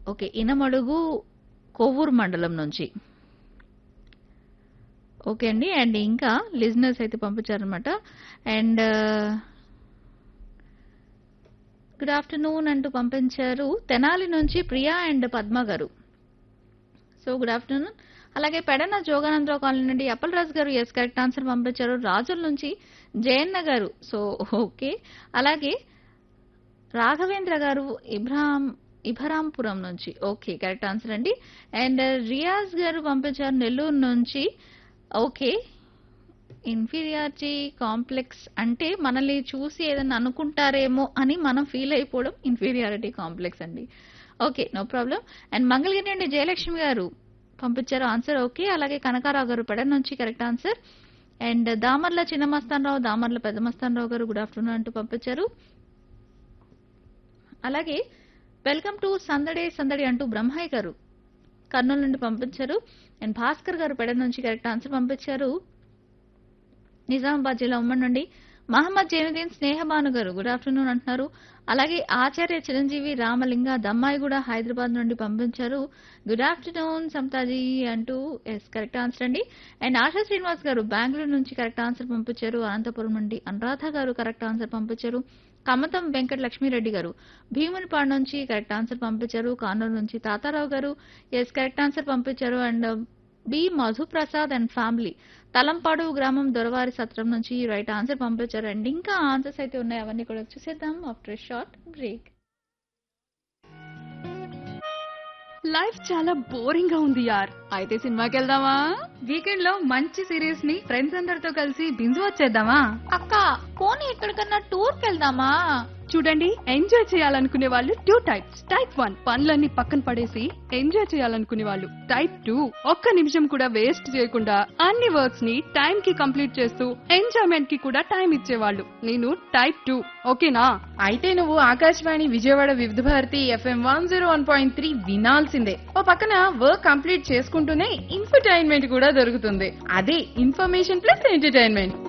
okay Inamadugu Kovvur మండలం నుంచి okay అండి అండ్ ఇంకా లిజినెస్ అయితే పంపించారనమాట అండ్ గుడ్ ఆఫ్టర్నూన్ అంటూ పంపించారు తెనాలి నుంచి ప్రియా అండ్ పద్మ గారు సో గుడ్ ఆఫ్టర్నూన్ అలాగే పెడన జోగానందరావు కాలనీ నుండి అప్పలరాజు గారు ఎస్ కరెక్ట్ ఆన్సర్ పంపించారు రాజుల నుంచి జయన్న గారు సో ఓకే అలాగే రాఘవేంద్ర గారు ఇబ్రాహాం ఇభరాంపురం నుంచి ఓకే కరెక్ట్ ఆన్సర్ అండి అండ్ రియాజ్ గారు పంపించారు నెల్లూరు నుంచి ఓకే ఇన్ఫీరియారిటీ కాంప్లెక్స్ అంటే మనల్ని చూసి ఏదైనా అనుకుంటారేమో అని మనం ఫీల్ అయిపోవడం ఇన్ఫీరియారిటీ కాంప్లెక్స్ అండి okay no problem and Mangalagiri నుండి జయలక్ష్మి గారు పంపించారు ఆన్సర్ ఓకే అలాగే కనకారావు గారు పెడ నుంచి కరెక్ట్ ఆన్సర్ అండ్ దామర్ల చిన్న మస్తానరావు దామర్ల పెద్ద మస్తానరావు గారు గుడ్ ఆఫ్టర్నూన్ అంటూ పంపించారు అలాగే వెల్కమ్ టు సందడే సందడి అంటూ బ్రహ్మయ్య గారు కర్నూలు నుండి పంపించారు అండ్ భాస్కర్ గారు పెడ నుంచి కరెక్ట్ ఆన్సర్ పంపించారు నిజామాబాద్ జిల్లా ఉమ్మడి నుండి మహమ్మద్ జైనుద్దీన్ స్నేహబాను గారు గుడ్ ఆఫ్టర్నూన్ అంటున్నారు అలాగే ఆచార్య చిరంజీవి రామలింగ దమ్మాయిగూడ హైదరాబాద్ నుండి పంపించారు గుడ్ ఆఫ్టర్నూన్ సమతాజీ అంటూ ఎస్ కరెక్ట్ ఆన్సర్ అండి అండ్ ఆశా శ్రీనివాస్ గారు బెంగళూరు నుంచి కరెక్ట్ ఆన్సర్ పంపించారు అనంతపురం నుండి అనురాధ గారు కరెక్ట్ ఆన్సర్ పంపించారు కమతం వెంకట లక్ష్మీరెడ్డి గారు భీమునిపాడు నుంచి కరెక్ట్ ఆన్సర్ పంపించారు కానూరు నుంచి తాతారావు గారు ఎస్ కరెక్ట్ ఆన్సర్ పంపించారు and B Madhuprasad and family Talampadu గ్రామం దొరవారి సత్రం నుంచి రైట్ ఆన్సర్ పంపించారు అండ్ ఇంకా ఆన్సర్స్ అయితే ఉన్నాయి అవన్నీ కూడా చూసేద్దాం ఆఫ్టర్ షార్ట్ బ్రేక్ లైఫ్ చాలా బోరింగ్ గా ఉంది యార్ అయితే సినిమాకి వెళ్దామా వీకెండ్ లో మంచి సిరీస్ ని ఫ్రెండ్స్ అందరితో కలిసి బింజు వచ్చేద్దామా అక్క పోనీ ఎక్కడికన్నా టూర్కి వెళ్దామా చూడండి ఎంజాయ్ చేయాలనుకునే వాళ్ళు టూ టైప్స్ టైప్ వన్ పనులన్నీ పక్కన పడేసి ఎంజాయ్ చేయాలనుకునే వాళ్ళు టైప్ టూ ఒక్క నిమిషం కూడా వేస్ట్ చేయకుండా అన్ని వర్క్స్ ని టైం కి కంప్లీట్ చేస్తూ ఎంజాయ్మెంట్ కి కూడా టైం ఇచ్చేవాళ్ళు నేను టైప్ టూ ఓకేనా అయితే నువ్వు Akashvani Vijayawada Vividh Bharati FM one zero one point three వినాల్సిందే ఓ పక్కన వర్క్ కంప్లీట్ చేసుకుంటూనే ఇన్ఫర్టైన్మెంట్ కూడా దొరుకుతుంది అదే ఇన్ఫర్మేషన్ ప్లస్ ఎంటర్టైన్మెంట్